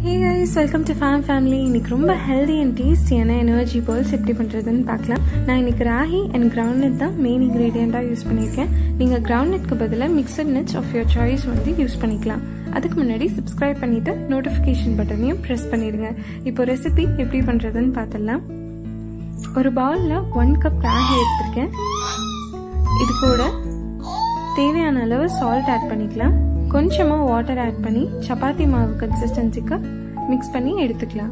hey guys welcome to fame family இன்னைக்கு ரொம்ப healthy and டேஸ்டியான எனர்ஜி பால்ஸ் எப்படி பண்ணுறதுன்னு பார்க்கலாம் நான் இன்னைக்கு ராகி அண்ட் கிரவுண்ட்நட் தான் மெயின் இன்க்ரீடியண்ட்டாக யூஸ் பண்ணியிருக்கேன் நீங்கள் கிரவுண்ட்நட்க்கு பதிலாக mixed nuts of your choice வந்து யூஸ் பண்ணிக்கலாம் அதுக்கு முன்னாடி சப்ஸ்கிரைப் பண்ணிவிட்டு நோட்டிஃபிகேஷன் பட்டனையும் ப்ரெஸ் பண்ணிடுங்க இப்போ ரெசிபி எப்படி பண்ணுறதுன்னு பார்த்துடலாம் ஒரு பவுலில் ஒன் கப் ராகி எடுத்திருக்கேன் இது கூட தேவையான அளவு சால்ட் ஆட் பண்ணிக்கலாம் கொஞ்சமாக வாட்டர் ஆட் பண்ணி சப்பாத்தி மாவு கன்சிஸ்டன்சிக்கு மிக்ஸ் பண்ணி எடுத்துக்கலாம்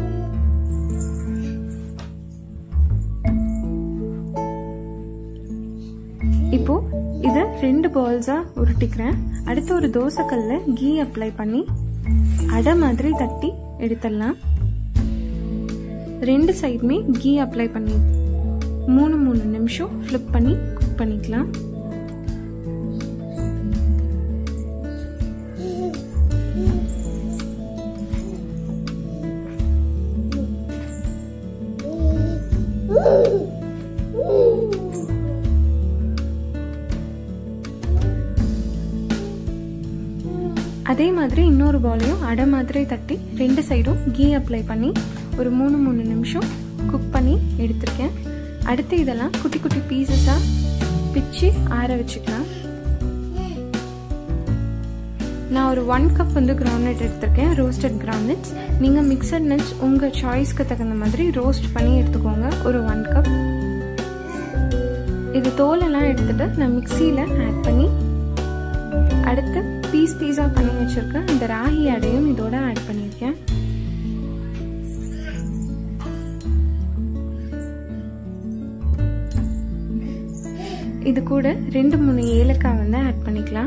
இப்போ இதை ரெண்டு பால்ஸாக உருட்டிக்கிறேன் அடுத்து ஒரு தோசைக்கல்ல கீ அப்ளை பண்ணி அடை மாதிரி தட்டி எடுத்துடலாம் ரெண்டு சைடுமே கீ அப்ளை பண்ணி மூணு மூணு நிமிஷம் ஃப்ளிப் பண்ணி குக் பண்ணிக்கலாம் அதே மாதிரி இன்னொரு பாலையும் அடை மாதிரி தட்டி ரெண்டு சைடும் கீ அப்ளை பண்ணி ஒரு மூணு மூணு நிமிஷம் குக் பண்ணி எடுத்திருக்கேன் அடுத்து இதெல்லாம் குட்டி குட்டி பீசஸாக பிச்சு ஆற வச்சுக்கலாம் நான் ஒரு ஒன் கப் வந்து கிரவுண்ட்நட் எடுத்திருக்கேன் ரோஸ்டட் கிரவுண்ட்நட்ஸ் நீங்கள் மிக்சட் நட்ஸ் உங்கள் சாய்ஸ்க்கு தகுந்த மாதிரி ரோஸ்ட் பண்ணி எடுத்துக்கோங்க ஒரு ஒன் கப் இது தோலெல்லாம் எடுத்துட்டு நான் மிக்சியில் ஆட் பண்ணி அடுத்து பீஸ் பீஸாக பண்ணி வச்சுருக்கேன் இந்த ராகி அடையும் இதோட ஆட் பண்ணியிருக்கேன் இது கூட ரெண்டு மூணு ஏலக்காய் வந்து ஆட் பண்ணிக்கலாம்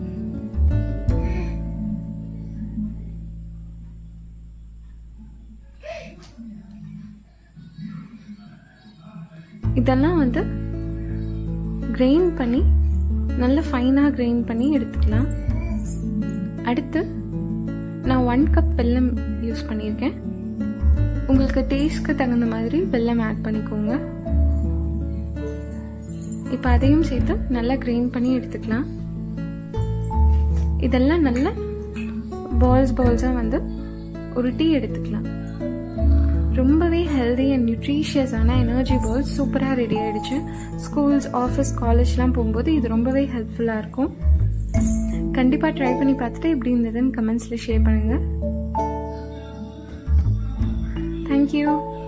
இதெல்லாம் வந்து கிரைண்ட் பண்ணி நல்ல ஃபைனாக கிரைண்ட் பண்ணி எடுத்துக்கலாம் அடுத்து நான் ஒன் கப் வெல்லம் யூஸ் பண்ணியிருக்கேன் உங்களுக்கு டேஸ்ட்க்கு தகுந்த மாதிரி வெல்லம் ஆட் பண்ணிக்கோங்க இப்போ அதையும் சேர்த்து நல்லா கிரைண்ட் பண்ணி எடுத்துக்கலாம் இதெல்லாம் நல்ல பால்ஸ் பால்ஸாக வந்து உருட்டி எடுத்துக்கலாம் ரொம்பவே ஹெல்தி அண்ட் நியூட்ரிஷியஸான எனர்ஜி பால்ஸ் சூப்பராக ரெடி ஆகிடுச்சு ஸ்கூல்ஸ் ஆஃபீஸ் காலேஜ்லாம் போகும்போது இது ரொம்பவே ஹெல்ப்ஃபுல்லாக இருக்கும் கண்டிப்பாக ட்ரை பண்ணி பார்த்துட்டு எப்படி இருந்ததுன்னு கமெண்ட்ஸில் ஷேர் பண்ணுங்கள் தேங்க்யூ